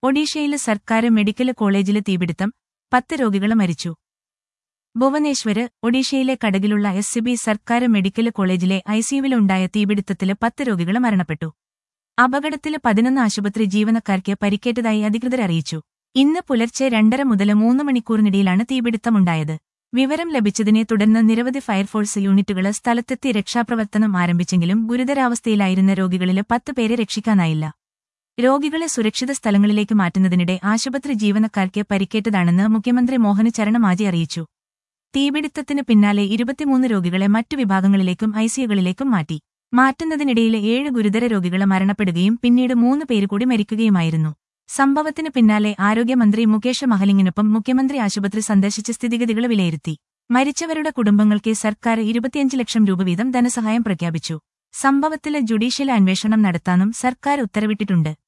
ഒഡീഷയിലെ സർക്കാർ മെഡിക്കൽ കോളേജിലെ തീപിടുത്തം പത്ത് രോഗികൾ മരിച്ചു ഭുവനേശ്വര് ഒഡീഷയിലെ കടകിലുള്ള എസ് സി ബി സർക്കാർ മെഡിക്കൽ കോളേജിലെ ഐസിയുവിലുണ്ടായ തീപിടുത്തത്തില് പത്ത് രോഗികൾ മരണപ്പെട്ടു അപകടത്തില് പതിനൊന്ന് ആശുപത്രി ജീവനക്കാർക്ക് പരിക്കേറ്റതായി അധികൃതർ അറിയിച്ചു ഇന്ന് പുലർച്ചെ രണ്ടര മുതൽ മൂന്ന് മണിക്കൂറിനിടയിലാണ് തീപിടുത്തമുണ്ടായത് വിവരം ലഭിച്ചതിനെ തുടർന്ന് നിരവധി ഫയർഫോഴ്സ് യൂണിറ്റുകൾ സ്ഥലത്തെത്തി രക്ഷാപ്രവർത്തനം ആരംഭിച്ചെങ്കിലും ഗുരുതരാവസ്ഥയിലായിരുന്ന രോഗികളില് പത്ത് പേരെ രക്ഷിക്കാനായില്ല രോഗികളെ സുരക്ഷിത സ്ഥലങ്ങളിലേക്ക് മാറ്റുന്നതിനിടെ ആശുപത്രി ജീവനക്കാർക്ക് പരിക്കേറ്റതാണെന്ന് മുഖ്യമന്ത്രി മോഹന ചരണ മാജി അറിയിച്ചു തീപിടുത്തത്തിന് പിന്നാലെ ഇരുപത്തിമൂന്ന് രോഗികളെ മറ്റു വിഭാഗങ്ങളിലേക്കും ഐസിയുകളിലേക്കും മാറ്റി മാറ്റുന്നതിനിടയിൽ ഏഴ് ഗുരുതര രോഗികൾ മരണപ്പെടുകയും പിന്നീട് മൂന്ന് പേര് കൂടി മരിക്കുകയുമായിരുന്നു സംഭവത്തിന് പിന്നാലെ ആരോഗ്യമന്ത്രി മുകേഷ് മഹലിംഗിനൊപ്പം മുഖ്യമന്ത്രി ആശുപത്രി സന്ദർശിച്ച് സ്ഥിതിഗതികൾ വിലയിരുത്തി മരിച്ചവരുടെ കുടുംബങ്ങൾക്ക് സർക്കാർ ഇരുപത്തിയഞ്ച് ലക്ഷം രൂപ വീതം ധനസഹായം പ്രഖ്യാപിച്ചു സംഭവത്തിലെ ജുഡീഷ്യൽ അന്വേഷണം നടത്താനും സർക്കാർ ഉത്തരവിട്ടിട്ടുണ്ട്